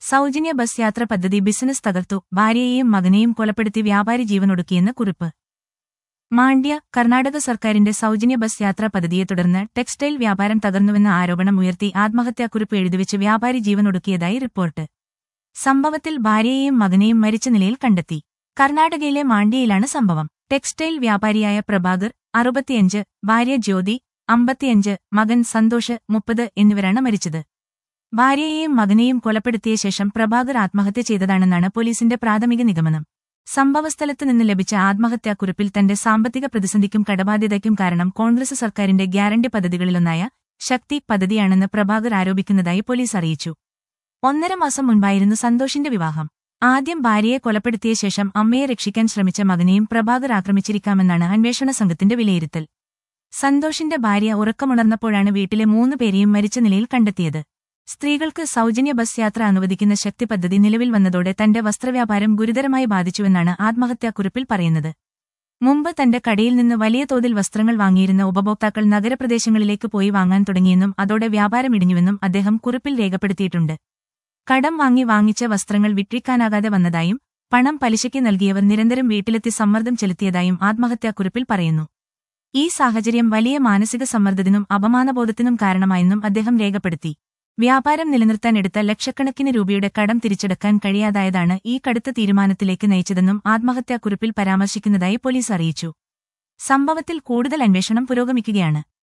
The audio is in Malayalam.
സൗജന്യ ബസ് യാത്ര പദ്ധതി ബിസിനസ് തകർത്തു ഭാര്യയെയും മകനെയും കൊലപ്പെടുത്തി വ്യാപാരി ജീവനൊടുക്കിയെന്ന് കുറിപ്പ് മാണ്ഡ്യ കർണാടക സർക്കാരിന്റെ സൗജന്യ ബസ് യാത്രാ പദ്ധതിയെ തുടർന്ന് ടെക്സ്റ്റൈൽ വ്യാപാരം തകർന്നുവെന്ന ആരോപണം ഉയർത്തി ആത്മഹത്യാക്കുറിപ്പ് എഴുതിവെച്ച് വ്യാപാരി ജീവനൊടുക്കിയതായി റിപ്പോർട്ട് സംഭവത്തിൽ ഭാര്യയെയും മകനെയും മരിച്ച നിലയിൽ കണ്ടെത്തി കർണാടകയിലെ മാണ്ഡ്യയിലാണ് സംഭവം ടെക്സ്റ്റൈൽ വ്യാപാരിയായ പ്രഭാകർ അറുപത്തിയഞ്ച് ഭാര്യ ജ്യോതി അമ്പത്തിയഞ്ച് മകൻ സന്തോഷ് മുപ്പത് എന്നിവരാണ് മരിച്ചത് ഭാര്യയെയും മകനെയും കൊലപ്പെടുത്തിയ ശേഷം പ്രഭാകർ ആത്മഹത്യ ചെയ്തതാണെന്നാണ് പോലീസിന്റെ പ്രാഥമിക നിഗമനം സംഭവസ്ഥലത്ത് നിന്ന് ലഭിച്ച ആത്മഹത്യാക്കുറിപ്പിൽ തന്റെ സാമ്പത്തിക പ്രതിസന്ധിക്കും കടബാധ്യതയ്ക്കും കാരണം കോൺഗ്രസ് സർക്കാരിന്റെ ഗ്യാരണ്ടി പദ്ധതികളിലൊന്നായ ശക്തി പദ്ധതിയാണെന്ന് പ്രഭാകർ ആരോപിക്കുന്നതായി പോലീസ് അറിയിച്ചു ഒന്നര മാസം മുൻപായിരുന്നു സന്തോഷിന്റെ വിവാഹം ആദ്യം ഭാര്യയെ കൊലപ്പെടുത്തിയ ശേഷം അമ്മയെ രക്ഷിക്കാൻ ശ്രമിച്ച മകനെയും പ്രഭാകർ ആക്രമിച്ചിരിക്കാമെന്നാണ് അന്വേഷണ സംഘത്തിന്റെ വിലയിരുത്തൽ സന്തോഷിന്റെ ഭാര്യ ഉറക്കമുണർന്നപ്പോഴാണ് വീട്ടിലെ മൂന്ന് പേരെയും മരിച്ച നിലയിൽ കണ്ടെത്തിയത് സ്ത്രീകൾക്ക് സൗജന്യ ബസ് യാത്ര അനുവദിക്കുന്ന ശക്തി പദ്ധതി നിലവിൽ വന്നതോടെ തന്റെ വസ്ത്രവ്യാപാരം ഗുരുതരമായി ബാധിച്ചുവെന്നാണ് ആത്മഹത്യാക്കുറിപ്പിൽ പറയുന്നത് മുമ്പ് തന്റെ കടയിൽ നിന്ന് വലിയ തോതിൽ വസ്ത്രങ്ങൾ വാങ്ങിയിരുന്ന ഉപഭോക്താക്കൾ നഗരപ്രദേശങ്ങളിലേക്ക് പോയി വാങ്ങാൻ തുടങ്ങിയെന്നും അതോടെ വ്യാപാരം ഇടിഞ്ഞുവെന്നും അദ്ദേഹം കുറിപ്പിൽ രേഖപ്പെടുത്തിയിട്ടുണ്ട് കടം വാങ്ങി വാങ്ങിച്ച വസ്ത്രങ്ങൾ വിട്ടിക്കാനാകാതെ വന്നതായും പണം പലിശയ്ക്ക് നൽകിയവർ നിരന്തരം വീട്ടിലെത്തി സമ്മർദ്ദം ചെലുത്തിയതായും ആത്മഹത്യാക്കുറിപ്പിൽ പറയുന്നു ഈ സാഹചര്യം വലിയ മാനസിക സമ്മർദ്ദത്തിനും അപമാനബോധത്തിനും കാരണമായെന്നും അദ്ദേഹം രേഖപ്പെടുത്തി വ്യാപാരം നിലനിർത്താൻ എടുത്ത ലക്ഷക്കണക്കിന് രൂപയുടെ കടം തിരിച്ചെടുക്കാൻ കഴിയാതായതാണ് ഈ കടുത്ത തീരുമാനത്തിലേക്ക് നയിച്ചതെന്നും ആത്മഹത്യാക്കുറിപ്പിൽ പരാമർശിക്കുന്നതായി പോലീസ് അറിയിച്ചു സംഭവത്തിൽ കൂടുതൽ അന്വേഷണം പുരോഗമിക്കുകയാണ്